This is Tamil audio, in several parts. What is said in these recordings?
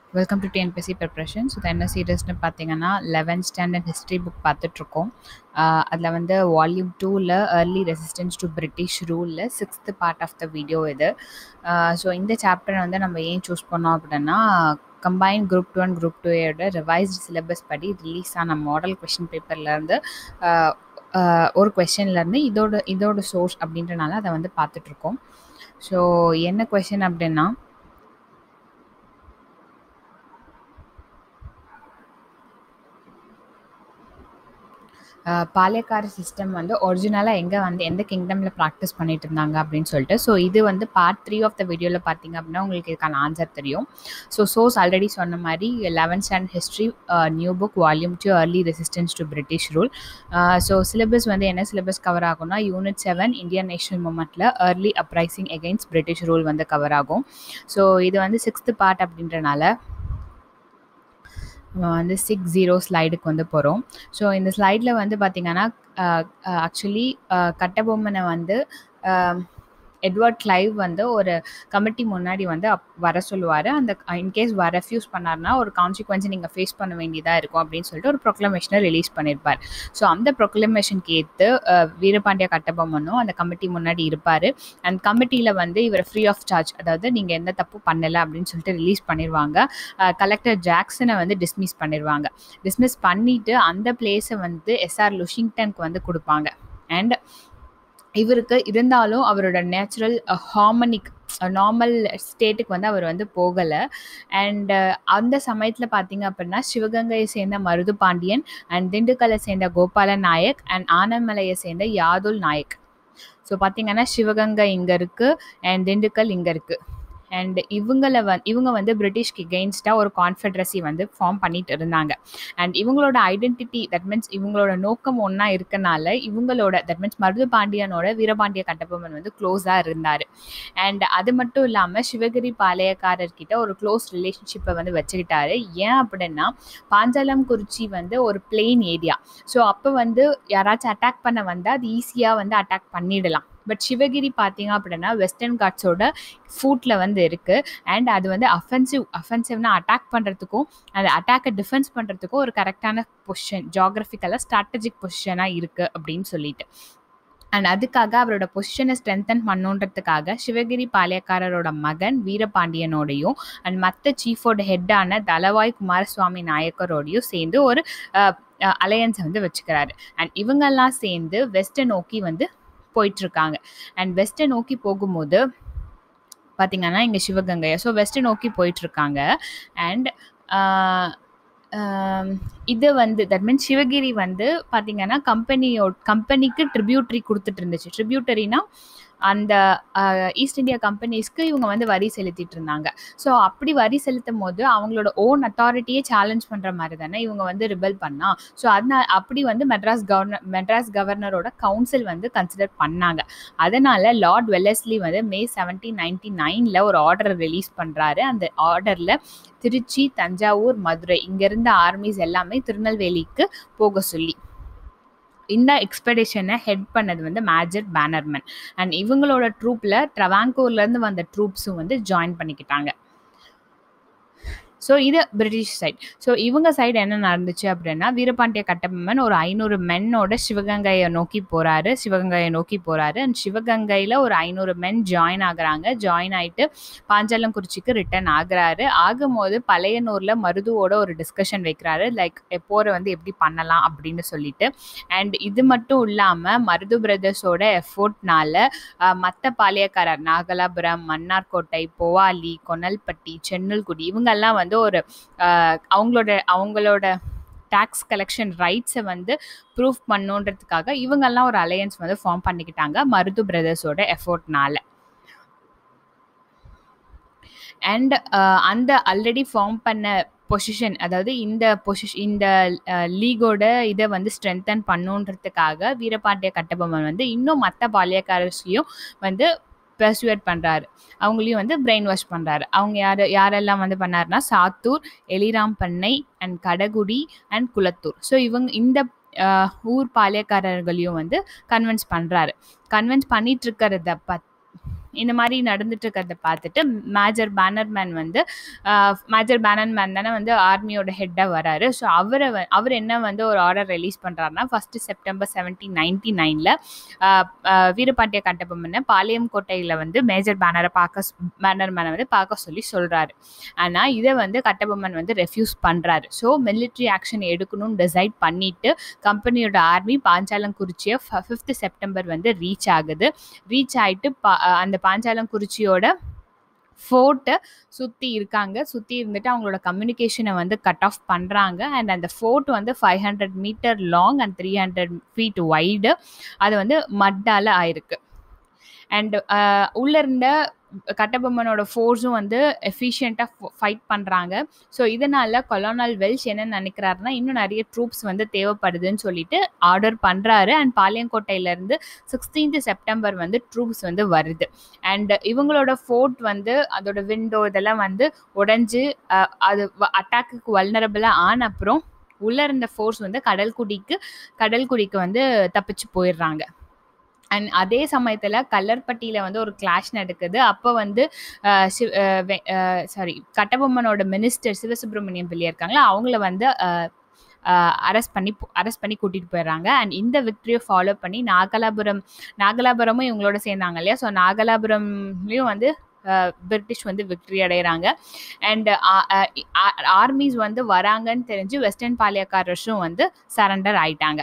welcome to TNPSC preparation so இது என்ன சீரியஸ்னு பார்த்தீங்கன்னா லெவன்த் ஸ்டாண்டர்ட் ஹிஸ்ட்ரி புக் பார்த்துட்ருக்கோம் அதில் வந்து வால்யூம் டூவில் ஏர்லி ரெசிஸ்டன்ஸ் டு பிரிட்டிஷ் ரூலில் sixth part of the video இது ஸோ இந்த சாப்டர் வந்து நம்ம ஏன் சூஸ் பண்ணோம் அப்படின்னா combine group two and group டூயோட ரிவைஸ்டு சிலபஸ் படி ரிலீஸ் ஆன மாடல் கொஷின் பேப்பர்லேருந்து ஒரு கொஷின்லேருந்து இதோட இதோட சோர்ஸ் அப்படின்றனால அதை வந்து பார்த்துட்ருக்கோம் ஸோ என்ன கொஷின் அப்படின்னா பாலேக்கார சிஸ்டம் வந்து ஒரிஜினலாக எங்கே வந்து எந்த கிங்டமில் ப்ராக்டிஸ் பண்ணிட்டு இருந்தாங்க அப்படின்னு சொல்லிட்டு ஸோ இது வந்து பார்ட் த்ரீ ஆஃப் த வீடியோவில் பார்த்தீங்க அப்படின்னா உங்களுக்கு இதுக்கான ஆன்சர் தெரியும் ஸோ சோர்ஸ் ஆல்ரெடி சொன்ன மாதிரி eleventh standard history new book volume two early resistance to British rule so syllabus வந்து என்ன சிலபஸ் கவர் ஆகும்னா யூனிட் செவன் இந்தியன் நேஷனல் மூமெண்ட்டில் early uprising against British rule வந்து கவர் ஆகும் ஸோ இது வந்து சிக்ஸ்த்து பார்ட் அப்படின்றனால நம்ம வந்து சிக்ஸ் ஜீரோ ஸ்லைடுக்கு வந்து போகிறோம் ஸோ இந்த ஸ்லைடில் வந்து பார்த்திங்கன்னா ஆக்சுவலி கட்டபொம்மனை வந்து எட்வர்ட் கிளைவ் வந்து ஒரு கமிட்டி முன்னாடி வந்து அப் வர சொல்லுவார் அந்த இன்கேஸ் வர ரெஃப்யூஸ் பண்ணார்னா ஒரு கான்சிக்வன்ஸை நீங்கள் ஃபேஸ் பண்ண வேண்டியதாக இருக்கும் அப்படின்னு சொல்லிட்டு ஒரு ப்ரொக்ளமேஷனை ரிலீஸ் பண்ணியிருப்பார் ஸோ அந்த ப்ரொக்ளமேஷனுக்கு ஏற்று வீரபாண்டிய கட்டபொம்மனும் அந்த கமிட்டி முன்னாடி இருப்பார் அண்ட் கமிட்டியில் வந்து இவர் ஃப்ரீ ஆஃப் சார்ஜ் அதாவது நீங்கள் எந்த தப்பு பண்ணலை அப்படின்னு சொல்லிட்டு ரிலீஸ் பண்ணிடுவாங்க கலெக்டர் ஜாக்சனை வந்து டிஸ்மிஸ் பண்ணிடுவாங்க டிஸ்மிஸ் பண்ணிவிட்டு அந்த பிளேஸை வந்து எஸ்ஆர் லுஷிங்டனுக்கு வந்து கொடுப்பாங்க அண்ட் இவருக்கு இருந்தாலும் அவரோட நேச்சுரல் ஹார்மனிக் நார்மல் ஸ்டேட்டுக்கு வந்து அவர் வந்து போகலை அண்ட் அந்த சமயத்தில் பார்த்தீங்க அப்படின்னா சிவகங்கையை சேர்ந்த மருது பாண்டியன் அண்ட் திண்டுக்கல்லை சேர்ந்த கோபால நாயக் அண்ட் ஆனமலையை சேர்ந்த யாதுல் நாயக் ஸோ பார்த்தீங்கன்னா சிவகங்கை இங்கே இருக்குது அண்ட் திண்டுக்கல் இங்கே இருக்குது அண்ட் இவங்களை வ இவங்க வந்து பிரிட்டிஷ்க்கு எகெயின்ஸ்டாக ஒரு கான்ஃபெட்ரஸி வந்து ஃபார்ம் பண்ணிட்டு இருந்தாங்க அண்ட் இவங்களோட ஐடென்டிட்டி தட் மீன்ஸ் இவங்களோட நோக்கம் ஒன்றா இருக்கனால இவங்களோட தட் மீன்ஸ் மருது பாண்டியனோட வீரபாண்டிய கட்டபொம்மன் வந்து க்ளோஸாக இருந்தார் அண்ட் அது மட்டும் இல்லாமல் சிவகிரி பாளையக்காரர்கிட்ட ஒரு க்ளோஸ் ரிலேஷன்ஷிப்பை வந்து வச்சுக்கிட்டாரு ஏன் அப்படின்னா பாஞ்சாலம் குறிச்சி வந்து ஒரு பிளெயின் ஏரியா ஸோ அப்போ வந்து யாராச்சும் அட்டாக் பண்ண வந்தால் அது ஈஸியாக வந்து அட்டாக் பண்ணிடலாம் பட் சிவகிரி பார்த்தீங்க அப்படின்னா வெஸ்டர்ன் காட்ஸோட ஃபூட்டில் வந்து இருக்குது அண்ட் அது வந்து அஃபென்சிவ் அஃபென்சிவ்னா அட்டாக் பண்ணுறதுக்கும் அந்த அட்டாக்கை டிஃபென்ஸ் பண்ணுறதுக்கும் ஒரு கரெக்டான பொசிஷன் ஜாகிரபிக்கலாக ஸ்ட்ராட்டஜிக் பொசிஷனாக இருக்குது அப்படின்னு சொல்லிட்டு அண்ட் அதுக்காக அவரோட பொசிஷனை ஸ்ட்ரென்தன் பண்ணுன்றதுக்காக சிவகிரி பாளையக்காரரோட மகன் வீரபாண்டியனோடையும் அண்ட் மற்ற சீஃபோட ஹெட்டான தலவாய் குமாரசுவாமி நாயக்கரோடையும் சேர்ந்து ஒரு அலையன்ஸை வந்து வச்சுக்கிறாரு அண்ட் இவங்கெல்லாம் சேர்ந்து வெஸ்ட்டை நோக்கி வந்து போயிட்டுருக்காங்க அண்ட் வெஸ்ட்டை நோக்கி போகும்போது பார்த்திங்கன்னா இங்கே சிவகங்கையை ஸோ வெஸ்ட்டை நோக்கி போயிட்டுருக்காங்க அண்ட் இது வந்து தட் மீன்ஸ் சிவகிரி வந்து பார்த்திங்கன்னா கம்பெனியோ கம்பெனிக்கு ட்ரிபியூட்ரி கொடுத்துட்டு இருந்துச்சு ட்ரிபியூட்டரினா அந்த ஈஸ்ட் இந்தியா கம்பெனிஸ்க்கு இவங்க வந்து வரி செலுத்திட்டு இருந்தாங்க ஸோ அப்படி வரி செலுத்தும் போது அவங்களோட ஓன் அத்தாரிட்டியே சேலஞ்ச் பண்ணுற மாதிரி தானே இவங்க வந்து ரிபல் பண்ணா ஸோ அதனால் அப்படி வந்து மெட்ராஸ் கவர்னர் மெட்ராஸ் கவர்னரோட கவுன்சில் வந்து கன்சிடர் பண்ணாங்க அதனால் லார்ட் வெல்லஸ்லி வந்து மே செவன்டீன் நைன்டி நைனில் ஒரு ஆர்டர் ரிலீஸ் பண்ணுறாரு அந்த ஆர்டரில் திருச்சி தஞ்சாவூர் மதுரை இங்கேருந்த ஆர்மிஸ் எல்லாமே திருநெல்வேலிக்கு போக சொல்லி இந்த எக்ஸ்பெடிஷனை ஹெட் பண்ணது வந்து மேஜர் பேனர்மேன் அண்ட் இவங்களோட ட்ரூப்பில் ட்ரவாங்கூர்லேருந்து வந்த ட்ரூப்ஸும் வந்து ஜாயின் பண்ணிக்கிட்டாங்க ஸோ இது பிரிட்டிஷ் சைட் ஸோ இவங்க சைடு என்ன நடந்துச்சு அப்படின்னா வீரபாண்டிய கட்டபொம்மன் ஒரு ஐநூறு மென்னோட சிவகங்கையை நோக்கி போகிறாரு சிவகங்கையை நோக்கி போகிறாரு அண்ட் சிவகங்கையில் ஒரு ஐநூறு மென் ஜாயின் ஆகுறாங்க ஜாயின் ஆகிட்டு பாஞ்சாலங்குறிச்சிக்கு ரிட்டர்ன் ஆகுறாரு ஆகும்போது பழையனூரில் மருதுவோட ஒரு டிஸ்கஷன் வைக்கிறாரு லைக் போரை வந்து எப்படி பண்ணலாம் அப்படின்னு சொல்லிட்டு அண்ட் இது மட்டும் இல்லாமல் மருது பிரதர்ஸோட எஃபோர்ட்னால மற்ற பாளையக்காரர் நாகலாபுரம் மன்னார்கோட்டை பொவாலி கொனல்பட்டி சென்னல்குடி இவங்கெல்லாம் வந்து ஒரு அவங்களோட அவங்களோட டேக்ஸ் கலெக்ஷன் ரைட்ஸை வந்து ப்ரூஃப் பண்ணுன்றதுக்காக இவங்கெல்லாம் ஒரு அலையன்ஸ் வந்து ஃபார்ம் பண்ணிக்கிட்டாங்க மருது பிரதர்ஸோட எஃபோர்ட்னால அண்ட் அந்த ஆல்ரெடி ஃபார்ம் பண்ண பொசிஷன் அதாவது இந்த பொசிஷன் இந்த லீகோட இதை வந்து ஸ்ட்ரென்தன் பண்ணுன்றதுக்காக வீரபாண்டிய கட்டபொம்மன் வந்து இன்னும் மற்ற பாலியக்காரர்ஸையும் வந்து பெர்சுவேட் பண்ணுறாரு அவங்களையும் வந்து பிரெயின் வாஷ் பண்ணுறாரு அவங்க யார் யாரெல்லாம் வந்து பண்ணாருன்னா Sattur Eliram Pannai and Kadagudi and Kulathur so இவங்க இந்த ஊர் பாளையக்காரர்களையும் வந்து கன்வின்ஸ் பண்ணுறாரு கன்வின்ஸ் பண்ணிட்டு இருக்கிறத பத் இந்த மாதிரி நடந்துட்டு இருக்கிறத பார்த்துட்டு மேஜர் பேனர்மேன் வந்து மேஜர் பேனர்மேன் தானே வந்து ஆர்மியோட ஹெட்டாக வராரு ஸோ அவரை வ- அவர் என்ன வந்து ஒரு ஆர்டர் ரிலீஸ் பண்ணுறாருனா ஃபஸ்ட்டு செப்டம்பர் செவன்டீன் நைன்டி நைனில் வீரபாண்டிய கட்டபொம்மனை பாளையம் கோட்டையில் வந்து மேஜர் பேனரை பார்க்க ஸ்- பேனர்மேனை வந்து பார்க்க சொல்லி சொல்கிறாரு ஆனால் இதை வந்து கட்டபொம்மன் வந்து ரெஃப்யூஸ் பண்ணுறாரு ஸோ மிலிட்ரி ஆக்ஷன் எடுக்கணும்னு டிசைட் பண்ணிட்டு கம்பெனியோட ஆர்மி பாஞ்சாலங்குறிச்சியை ஃபிஃப்த் செப்டம்பர் வந்து ரீச் ஆகுது ரீச் ஆயிட்டு பா அந்த பாஞ்சாலங்குறிச்சியோட ஃபோர்ட்டை சுற்றி இருக்காங்க சுற்றி இருந்துட்டு அவங்களோட கம்யூனிகேஷனை வந்து கட் ஆஃப் பண்ணுறாங்க அண்ட் அந்த ஃபோர்ட் வந்து five hundred meter long and three hundred feet wide அது வந்து மட்டால் ஆயிருக்கு அண்ட் உள்ள இருந்த கட்டபொம்மனோட ஃபோர்ஸும் வந்து எஃபிஷியண்ட்டாக ஃபைட் பண்ணுறாங்க ஸோ இதனால கொலோனல் வெல்ஷ் என்ன நினைக்கிறாருன்னா இன்னும் நிறைய ட்ரூப்ஸ் வந்து தேவைப்படுதுன்னு சொல்லிட்டு ஆர்டர் பண்ணுறாரு அண்ட் பாளையங்கோட்டையிலேருந்து சிக்ஸ்டீன்த் செப்டம்பர் வந்து ட்ரூப்ஸ் வந்து வருது அண்ட் இவங்களோட ஃபோர்ட் வந்து அதோட விண்டோ இதெல்லாம் வந்து உடஞ்சி அது அட்டாக்குக்கு வல்னரபிளாக ஆன அப்புறம் உள்ளே இருந்த ஃபோர்ஸ் வந்து கடல்குடிக்கு கடல்குடிக்கு வந்து தப்பிச்சு போயிடுறாங்க அண்ட் அதே சமயத்தில் கல்லர்பட்டியில் வந்து ஒரு கிளாஷ் நடக்குது அப்போ வந்து சாரி கட்டபொம்மனோட மினிஸ்டர் சிவசுப்ரமணியம் பிள்ளை இருக்காங்களா அவங்கள வந்து அரெஸ்ட் பண்ணி அரெஸ்ட் பண்ணி கூட்டிகிட்டு போயிடுறாங்க அண்ட் இந்த விக்ட்ரியை ஃபாலோ பண்ணி நாகலாபுரம் நாகலாபுரமும் இவங்களோட சேர்ந்தாங்க இல்லையா ஸோ நாகலாபுரம்லேயும் வந்து பிரிட்டிஷ் வந்து விக்ட்ரி அடைகிறாங்க அண்ட் ஆர்மிஸ் வந்து வராங்கன்னு தெரிஞ்சு வெஸ்டர்ன் பாளையக்காரர்ஸும் வந்து சரண்டர் ஆயிட்டாங்க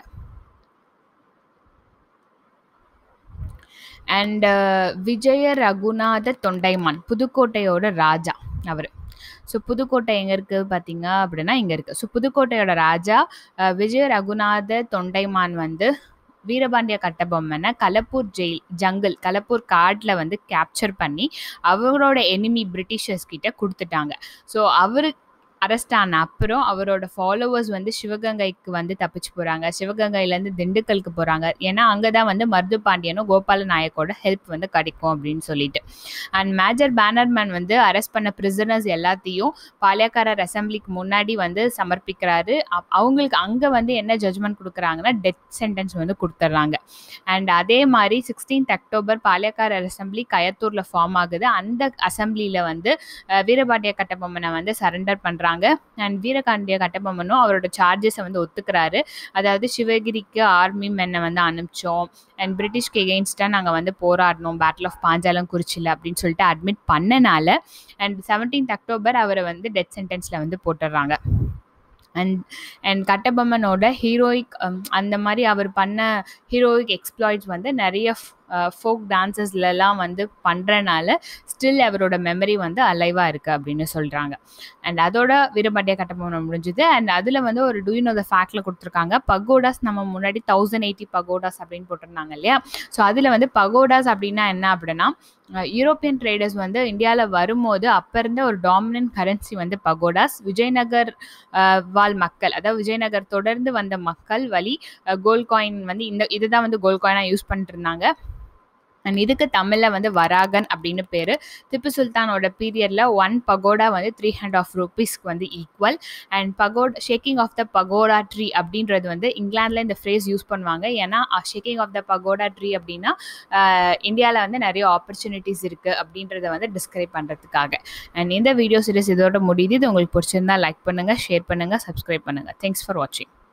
அண்ட் விஜய ரகுநாத தொண்டைமான் புதுக்கோட்டையோட ராஜா அவர் ஸோ புதுக்கோட்டை எங்கே இருக்குது பார்த்தீங்க அப்படின்னா இங்கே இருக்குது ஸோ புதுக்கோட்டையோட ராஜா விஜய ரகுநாத தொண்டைமான் வந்து வீரபாண்டிய கட்டபொம்மனை கலப்பூர் ஜெயில் ஜங்கிள் கலப்பூர் காட்டில் வந்து கேப்சர் பண்ணி அவரோட எனிமி பிரிட்டிஷர்ஸ் கிட்ட கொடுத்துட்டாங்க ஸோ அவரு அரெஸ்ட் ஆன அப்புறம் அவரோட ஃபாலோவர்ஸ் வந்து சிவகங்கைக்கு வந்து தப்பிச்சு போகிறாங்க சிவகங்கையிலேருந்து திண்டுக்கலுக்கு போகிறாங்க ஏன்னா அங்கே தான் வந்து மருது பாண்டியனும் கோபால நாயக்கோட ஹெல்ப் வந்து கிடைக்கும் அப்படின்னு சொல்லிட்டு அண்ட் மேஜர் பேனர்மேன் வந்து அரெஸ்ட் பண்ண பிரிசனர்ஸ் எல்லாத்தையும் பாளையக்காரர் அசம்பிளிக்கு முன்னாடி வந்து சமர்ப்பிக்கிறாரு அவங்களுக்கு அங்கே வந்து என்ன ஜட்ஜ்மெண்ட் கொடுக்குறாங்கன்னா டெத் சென்டென்ஸ் வந்து கொடுத்துட்றாங்க அண்ட் அதே மாதிரி சிக்ஸ்டீன்த் அக்டோபர் பாளையக்காரர் அசம்பிளி கயத்தூரில் ஃபார்ம் ஆகுது அந்த அசம்பிளியில் வந்து வீரபாண்டிய கட்டபொம்மனை வந்து சரண்டர் பண்ணுறாங்க பண்ணுறாங்க அண்ட் வீரகாண்டிய கட்டபொம்மனும் அவரோட சார்ஜஸை வந்து ஒத்துக்கிறாரு அதாவது சிவகிரிக்கு ஆர்மி மென்னை வந்து அனுப்பிச்சோம் அண்ட் பிரிட்டிஷ்க்கு எகெயின்ஸ்டாக நாங்கள் வந்து போராடணும் பேட்டில் ஆஃப் பாஞ்சாலம் குறிச்சியில் அப்படின்னு சொல்லிட்டு அட்மிட் பண்ணனால அண்ட் செவன்டீன்த் அக்டோபர் அவரை வந்து டெத் சென்டென்ஸில் வந்து போட்டுடுறாங்க அண்ட் அண்ட் கட்டபொம்மனோட ஹீரோயிக் அந்த மாதிரி அவர் பண்ண ஹீரோயிக் எக்ஸ்ப்ளாய்ட்ஸ் வந்து நிறைய ஃபோக் டான்சஸ்லலாம் வந்து பண்ணுறனால ஸ்டில் அவரோட மெமரி வந்து அலைவாக இருக்குது அப்படின்னு சொல்கிறாங்க அண்ட் அதோட வீரபாண்டிய கட்டபொம்மன் முடிஞ்சுது அண்ட் அதில் வந்து ஒரு டூயின் ஆஃப் த ஃபேக்டில் கொடுத்துருக்காங்க பகோடாஸ் நம்ம முன்னாடி தௌசண்ட் எயிட்டி பகோடாஸ் அப்படின்னு போட்டிருந்தாங்க இல்லையா ஸோ அதில் வந்து பகோடாஸ் அப்படின்னா என்ன அப்படின்னா யூரோப்பியன் ட்ரேடர்ஸ் வந்து இந்தியாவில் வரும்போது அப்போ இருந்த ஒரு டாமினன்ட் கரன்சி வந்து பகோடாஸ் விஜயநகர் வாழ் மக்கள் அதாவது விஜயநகர் தொடர்ந்து வந்த மக்கள் வழி கோல்ட் காயின் வந்து இந்த இதுதான் வந்து கோல்ட் காயினாக யூஸ் பண்ணிட்டு இருந்தாங்க அண்ட் இதுக்கு தமிழில் வந்து வராகன் அப்படின்னு பேர் திப்பு சுல்தானோட பீரியடில் ஒன் பகோடா வந்து த்ரீ ஹண்ட்ரட் ஆஃப் ருபீஸ்க்கு வந்து equal and pagoda shaking of the pagoda tree அப்படின்றது வந்து இங்கிலாந்தில் இந்த ஃப்ரேஸ் யூஸ் பண்ணுவாங்க ஏன்னா shaking of the pagoda tree அப்படின்னா இந்தியாவில் வந்து நிறைய ஆப்பர்ச்சுனிட்டிஸ் இருக்குது அப்படின்றத வந்து டிஸ்கிரைப் பண்ணுறதுக்காக அண்ட் இந்த வீடியோ சீரிஸ் இதோட முடியுது இது உங்களுக்கு பிடிச்சிருந்தா லைக் பண்ணுங்கள் ஷேர் பண்ணுங்கள் சப்ஸ்கிரைப் பண்ணுங்கள் தேங்க்ஸ் ஃபார் வாட்சிங்